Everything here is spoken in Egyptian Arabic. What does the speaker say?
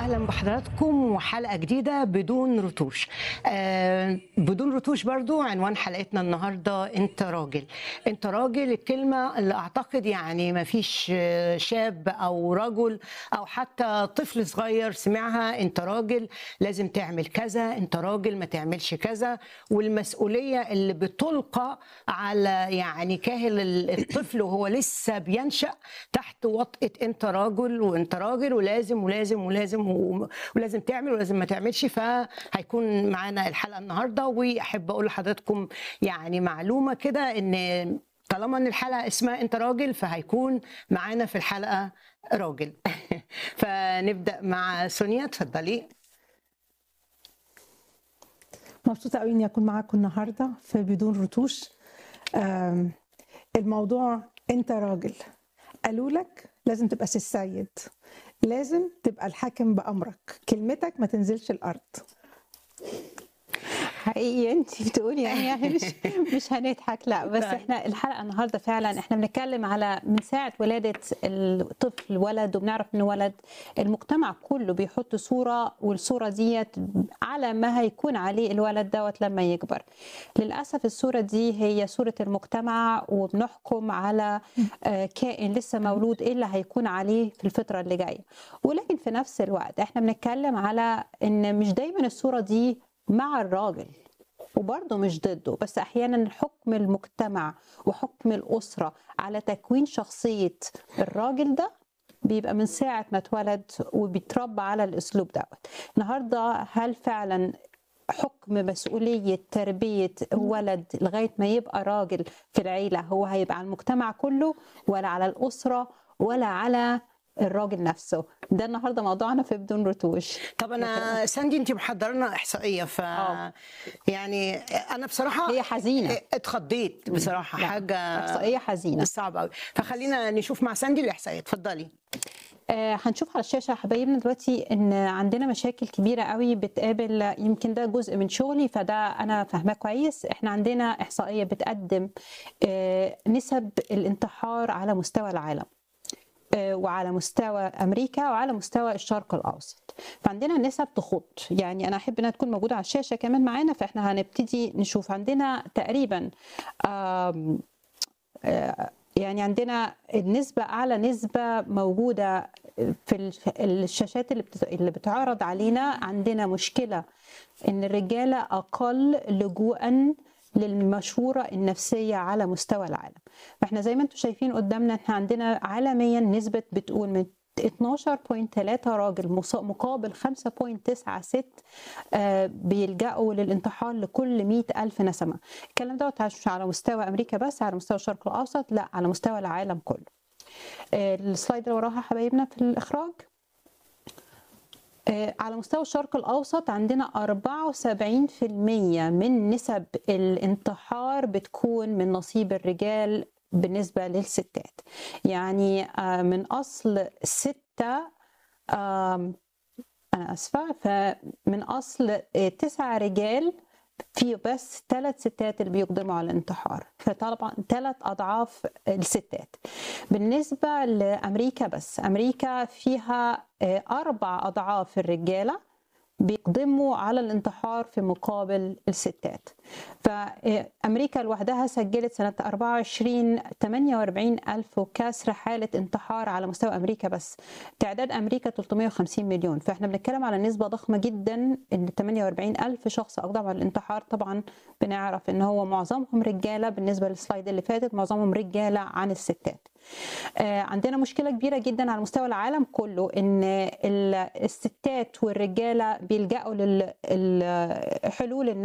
اهلا بحضراتكم وحلقه جديده بدون رتوش آه بدون رتوش برضو عنوان حلقتنا النهارده انت راجل انت راجل الكلمه اللي اعتقد يعني ما فيش شاب او رجل او حتى طفل صغير سمعها انت راجل لازم تعمل كذا انت راجل ما تعملش كذا والمسؤوليه اللي بتلقى على يعني كاهل الطفل وهو لسه بينشا تحت وطئه انت راجل وانت راجل ولازم ولازم ولازم ولازم تعمل ولازم ما تعملش فهيكون معانا الحلقه النهارده واحب اقول لحضراتكم يعني معلومه كده ان طالما ان الحلقه اسمها انت راجل فهيكون معانا في الحلقه راجل فنبدا مع سونيا اتفضلي مبسوطة قوي إني أكون معاكم النهاردة في بدون رتوش آم، الموضوع أنت راجل قالوا لك لازم تبقى سي السيد لازم تبقى الحاكم بأمرك كلمتك ما تنزلش الأرض حقيقي انت بتقولي يعني, يعني مش مش هنضحك لا بس طيب. احنا الحلقه النهارده فعلا احنا بنتكلم على من ساعه ولاده الطفل ولد وبنعرف انه ولد المجتمع كله بيحط صوره والصوره ديت على ما هيكون عليه الولد دوت لما يكبر للاسف الصوره دي هي صوره المجتمع وبنحكم على آه، كائن لسه مولود ايه اللي هيكون عليه في الفتره اللي جايه ولكن في نفس الوقت احنا بنتكلم على ان مش دايما الصوره دي مع الراجل وبرضه مش ضده بس احيانا حكم المجتمع وحكم الاسره على تكوين شخصيه الراجل ده بيبقى من ساعه ما اتولد وبيتربى على الاسلوب دوت النهارده هل فعلا حكم مسؤولية تربية ولد لغاية ما يبقى راجل في العيلة هو هيبقى على المجتمع كله ولا على الأسرة ولا على الراجل نفسه ده النهارده موضوعنا في بدون رتوش طب انا ساندي انت محضره لنا احصائيه ف آه. يعني انا بصراحه هي حزينة اتخضيت بصراحه لا، حاجه إحصائية حزينة صعبه قوي فخلينا نشوف مع ساندي الاحصائيه اتفضلي آه، هنشوف على الشاشه حبايبنا دلوقتي ان عندنا مشاكل كبيره قوي بتقابل يمكن ده جزء من شغلي فده انا فاهماه كويس احنا عندنا احصائيه بتقدم آه، نسب الانتحار على مستوى العالم آه، وعلى مستوى امريكا وعلى مستوى الشرق الاوسط فعندنا نسب تخض يعني انا احب انها تكون موجوده على الشاشه كمان معانا فاحنا هنبتدي نشوف عندنا تقريبا آم، آه، يعني عندنا النسبة أعلى نسبة موجودة في الش- الشاشات اللي بت- اللي بتعرض علينا عندنا مشكلة إن الرجالة أقل لجوءا للمشورة النفسية على مستوى العالم فإحنا زي ما انتم شايفين قدامنا إحنا عندنا عالميا نسبة بتقول من 12.3 راجل مص- مقابل 5.9 آه، بيلجأوا للانتحار لكل 100 ألف نسمة الكلام دوت مش على مستوى أمريكا بس على مستوى الشرق الأوسط لا على مستوى العالم كله آه، السلايد اللي وراها حبايبنا في الإخراج آه، على مستوى الشرق الأوسط عندنا 74% من نسب الانتحار بتكون من نصيب الرجال بالنسبة للستات يعني آه، من أصل ستة آم، أنا آسفة فمن أصل آه، تسعة رجال في بس ثلاث ستات اللي بيقدموا على الانتحار فطبعا ثلاث أضعاف الستات بالنسبة لأمريكا بس أمريكا فيها آه، أربع أضعاف الرجالة بيقدموا على الانتحار في مقابل الستات فأمريكا لوحدها سجلت سنة 24 48 ألف وكسر حالة انتحار على مستوى أمريكا بس تعداد أمريكا 350 مليون فإحنا بنتكلم على نسبة ضخمة جدا إن 48 ألف شخص أقدم على الانتحار طبعا بنعرف إن هو معظمهم رجالة بالنسبة للسلايد اللي فاتت معظمهم رجالة عن الستات آه، عندنا مشكلة كبيرة جدا على مستوى العالم كله إن ال- الستات والرجالة بيلجأوا للحلول